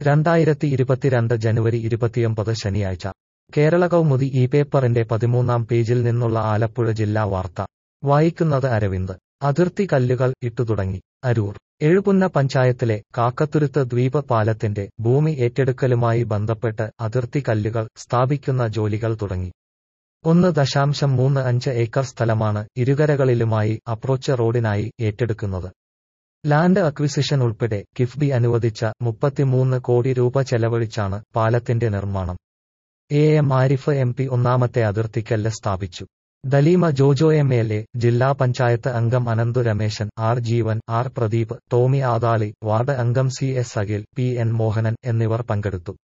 രണ്ടായിരത്തി ഇരുപത്തിരണ്ട് ജനുവരി ഇരുപത്തിയൊമ്പത് ശനിയാഴ്ച കേരള കൗമുദി ഈ പേപ്പറിന്റെ പതിമൂന്നാം പേജിൽ നിന്നുള്ള ആലപ്പുഴ ജില്ലാ വാർത്ത വായിക്കുന്നത് അരവിന്ദ് അതിർത്തി കല്ലുകൾ ഇട്ടുതുടങ്ങി അരൂർ എഴുപുന്ന പഞ്ചായത്തിലെ കാക്കത്തുരുത്ത് ദ്വീപ് പാലത്തിന്റെ ഭൂമി ഏറ്റെടുക്കലുമായി ബന്ധപ്പെട്ട് അതിർത്തി കല്ലുകൾ സ്ഥാപിക്കുന്ന ജോലികൾ തുടങ്ങി ഒന്ന് ദശാംശം മൂന്ന് അഞ്ച് ഏക്കർ സ്ഥലമാണ് ഇരുകരകളിലുമായി അപ്രോച്ച് റോഡിനായി ഏറ്റെടുക്കുന്നത് ലാൻഡ് അക്വിസിഷൻ ഉൾപ്പെടെ കിഫ്ബി അനുവദിച്ച മുപ്പത്തിമൂന്ന് കോടി രൂപ ചെലവഴിച്ചാണ് പാലത്തിന്റെ നിർമ്മാണം A M Arif M P ഒന്നാമത്തെ അതിർത്തിക്കല്ല് സ്ഥാപിച്ചു Daleema Jojo M L A ജില്ലാ പഞ്ചായത്ത് അംഗം Ananthu Rameshan R Jeevan R Pradeep Tommy Adali ward അംഗം C S Akhil P N Mohanan എന്നിവർ പങ്കെടുത്തു